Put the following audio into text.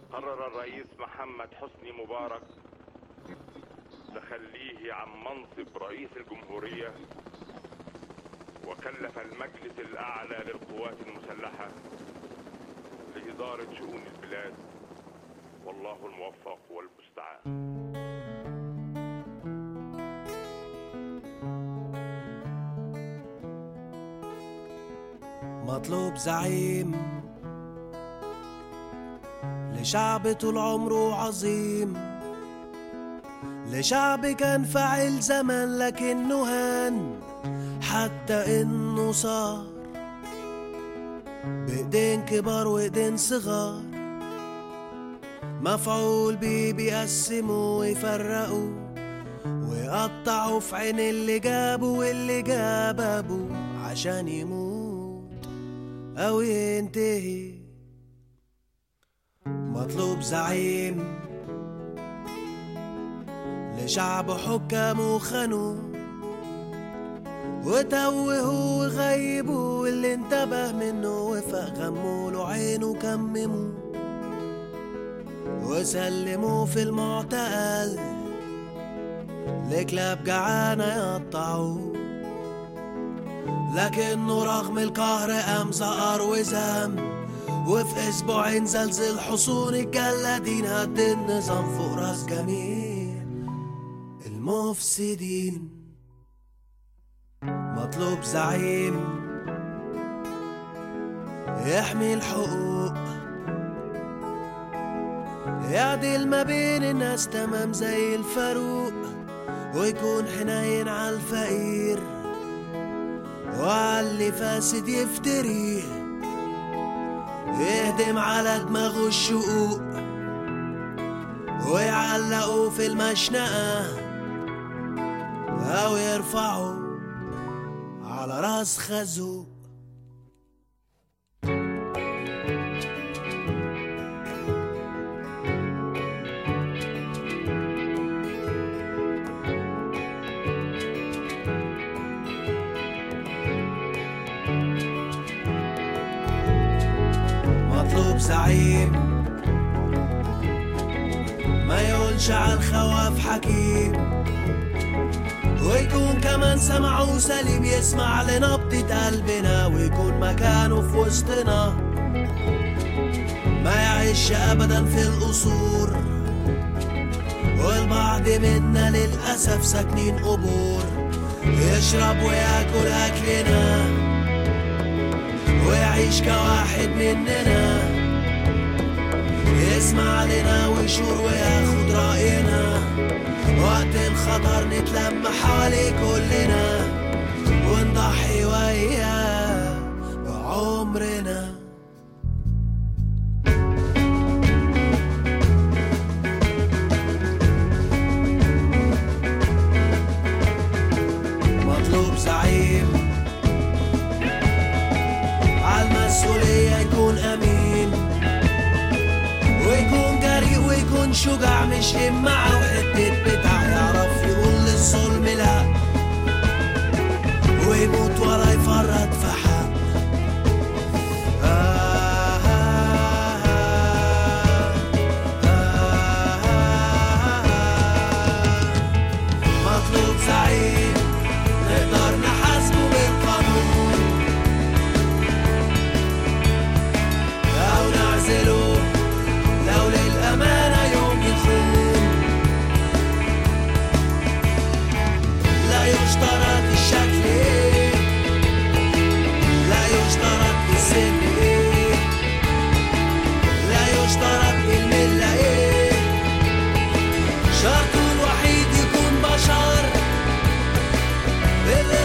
قرر الرئيس محمد حسني مبارك تخليه عن منصب رئيس الجمهورية وكلف المجلس الأعلى للقوات المسلحة لإدارة شؤون البلاد والله الموفق والمستعان مطلوب زعيم لشعب طول عمره عظيم لشعب كان فاعل زمان لكنه هان حتى انه صار بايدين كبار وايدين صغار مفعول بيه بيقسموا ويفرقوا ويقطعوا في عين اللي جابوا واللي جاب ابوه عشان يموت او ينتهي مطلوب زعيم لشعب حكامه خانوه وتوهوا وغيبوا واللي انتبه منه وفق غموا له عينه كمموا وسلموا في المعتقل لكلاب جعانة يقطعوه لكنه رغم القهر قام زقر وزام وفي اسبوعين زلزل حصون الجلادين هد النظام فوق راس جميع المفسدين مطلوب زعيم يحمي الحقوق يعدل ما بين الناس تمام زي الفاروق ويكون حنين على الفقير وعلي فاسد يفتريه يهدم على دماغه الشقوق ويعلقوا في المشنقة أو يرفعوا على راس خازوق مطلوب زعيم ما يقولش على الخواف حكيم ويكون كمان سمعه سليم يسمع لنبضة قلبنا ويكون مكانه في وسطنا ما يعيش أبدا في القصور والبعض منا للأسف ساكنين قبور يشرب وياكل أكلنا ويعيش كواحد مننا يسمع لنا ويشور وياخد رأينا وقت الخطر نتلم حواليه كلنا ونضحي وياه بعمرنا مطلوب زعيم عالمسؤولية يكون أمين ويكون جريء ويكون شجاع مش همعة وحتة بتاع يعرف يقول للظلم لا ويموت ولا يفرط في حق آه آه آه آه مطلوب زعيم نقدر نحاسبه بالقانون أو نعزله لو للأمانة يوم يخون لا يشترط الشكل إيه لا يشترط السن إيه لا يشترط الملة إيه شرطه الوحيد يكون بشر اللي